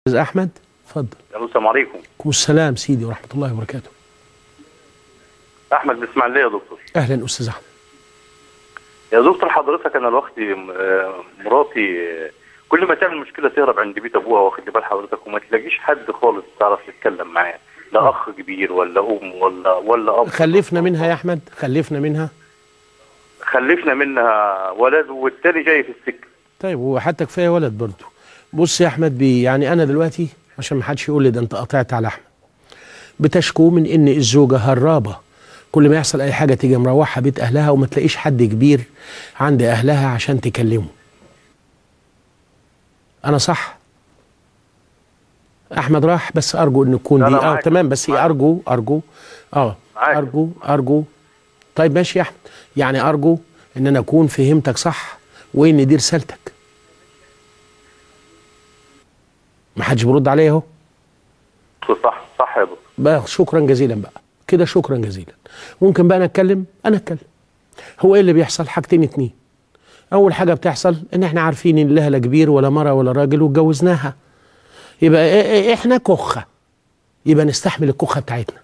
استاذ احمد اتفضل الو السلام عليكم عليكم السلام سيدي ورحمه الله وبركاته احمد من اسماعيليه يا دكتور اهلا استاذ احمد يا دكتور حضرتك انا الوقت آه، مراتي آه، كل ما تعمل مشكله تهرب عند بيت ابوها واخد بال حضرتك وما تلاقيش حد خالص تعرف تتكلم معاه لا اخ كبير ولا ام ولا ولا اب خلفنا منها يا احمد خلفنا منها خلفنا منها ولد والتاني جاي في السكه طيب وحتى كفايه ولد برضه بص يا احمد بي يعني انا دلوقتي عشان ما حدش يقول لي ده انت قطعت على احمد بتشكو من ان الزوجه هرابه كل ما يحصل اي حاجه تيجي مروحه بيت اهلها وما تلاقيش حد كبير عند اهلها عشان تكلمه انا صح احمد راح بس ارجو ان تكون لا، دي لا، اه معاك. تمام بس معاك. ارجو ارجو اه معاك. ارجو ارجو طيب ماشي يا احمد يعني ارجو ان انا اكون فهمتك صح وان دي رسالتك ما حدش بيرد عليا اهو صح صح يا دكتور بقى شكرا جزيلا بقى كده شكرا جزيلا ممكن بقى انا اتكلم انا اتكلم هو ايه اللي بيحصل حاجتين اتنين اول حاجه بتحصل ان احنا عارفين ان لها لا كبير ولا مره ولا راجل واتجوزناها يبقى إيه- إيه- احنا كخه يبقى نستحمل الكخه بتاعتنا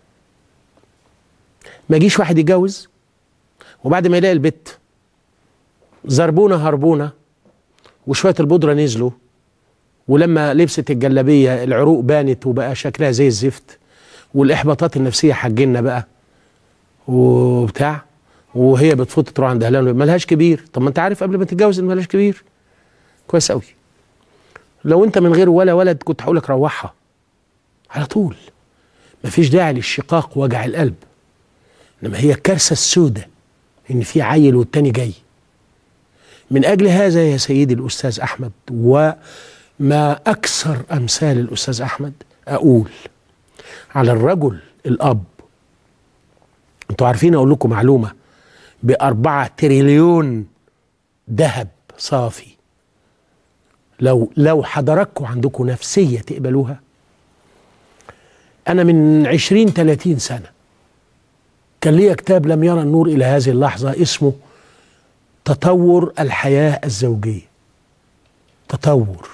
ما يجيش واحد يتجوز وبعد ما يلاقي البت زربونه هربونه وشويه البودره نزلوا ولما لبست الجلابيه العروق بانت وبقى شكلها زي الزفت والاحباطات النفسيه حجنا بقى وبتاع وهي بتفوت تروح عند اهلها ملهاش كبير طب ما انت عارف قبل ما تتجوز ان ملهاش كبير كويس قوي لو انت من غير ولا ولد كنت هقول لك روحها على طول مفيش داعي للشقاق ووجع القلب انما هي الكارثه السوداء ان في عيل والتاني جاي من اجل هذا يا سيدي الاستاذ احمد وما اكثر امثال الاستاذ احمد اقول على الرجل الاب انتوا عارفين اقول لكم معلومه بأربعة تريليون ذهب صافي لو لو حضراتكم عندكم نفسيه تقبلوها انا من عشرين تلاتين سنه كان ليا كتاب لم يرى النور الى هذه اللحظه اسمه تطور الحياه الزوجيه تطور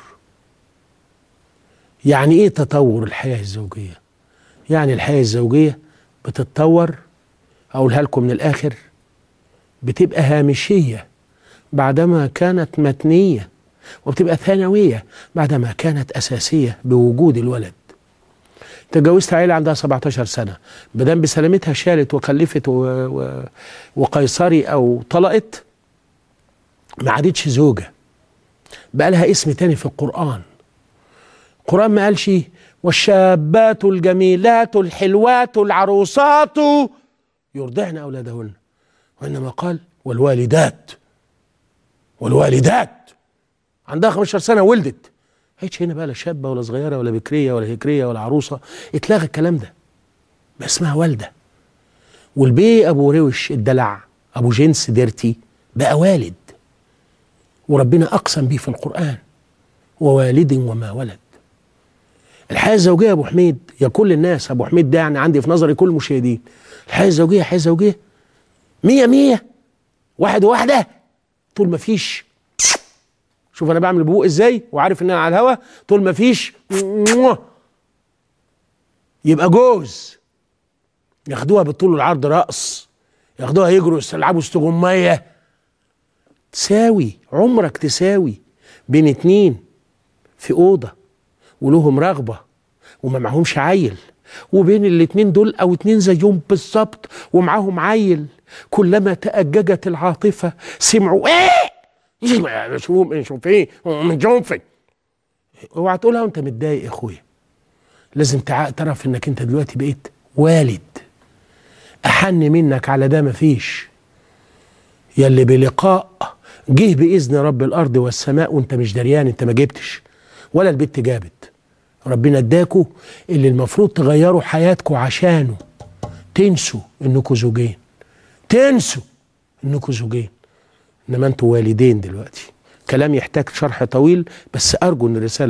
يعني ايه تطور الحياه الزوجيه يعني الحياه الزوجيه بتتطور اقولها لكم من الاخر بتبقى هامشيه بعدما كانت متنيه وبتبقى ثانويه بعدما كانت اساسيه بوجود الولد تجوزت عيله عندها 17 سنه بدل بسلامتها شالت وخلفت و... و... وقيصري او طلقت ما عادتش زوجه بقى لها اسم تاني في القران القران ما قالش والشابات الجميلات الحلوات العروسات يرضعن اولادهن وانما قال والوالدات والوالدات عندها 15 سنه ولدت هيتش هنا بقى لا شابه ولا صغيره ولا بكريه ولا هكريه ولا عروسه اتلغى الكلام ده بقى اسمها والده والبي ابو روش الدلع ابو جنس ديرتي بقى والد وربنا اقسم بيه في القران ووالد وما ولد الحياه الزوجيه يا ابو حميد يا كل الناس ابو حميد ده يعني عندي في نظري كل المشاهدين الحياه الزوجيه حياه زوجيه مية مية واحد وواحده طول ما فيش شوف انا بعمل ببوق ازاي وعارف ان انا على الهوا طول ما فيش يبقى جوز ياخدوها بالطول والعرض رقص ياخدوها يجروا يلعبوا استغمايه تساوي عمرك تساوي بين اتنين في اوضه ولهم رغبه وما معهمش عيل وبين الاتنين دول او اتنين زيهم بالظبط ومعاهم عيل كلما تأججت العاطفه سمعوا ايه شوف شوف ايه من جنفي اوعى تقولها وانت متضايق يا اخويا لازم تع- تعرف انك انت دلوقتي بقيت والد احن منك على ده مفيش يلي بلقاء جه باذن رب الارض والسماء وانت مش دريان انت ما جبتش ولا البت جابت ربنا اداكوا اللي المفروض تغيروا حياتكم عشانه تنسوا انكم زوجين تنسوا انكم زوجين انما انتوا والدين دلوقتي كلام يحتاج شرح طويل بس ارجو ان الرساله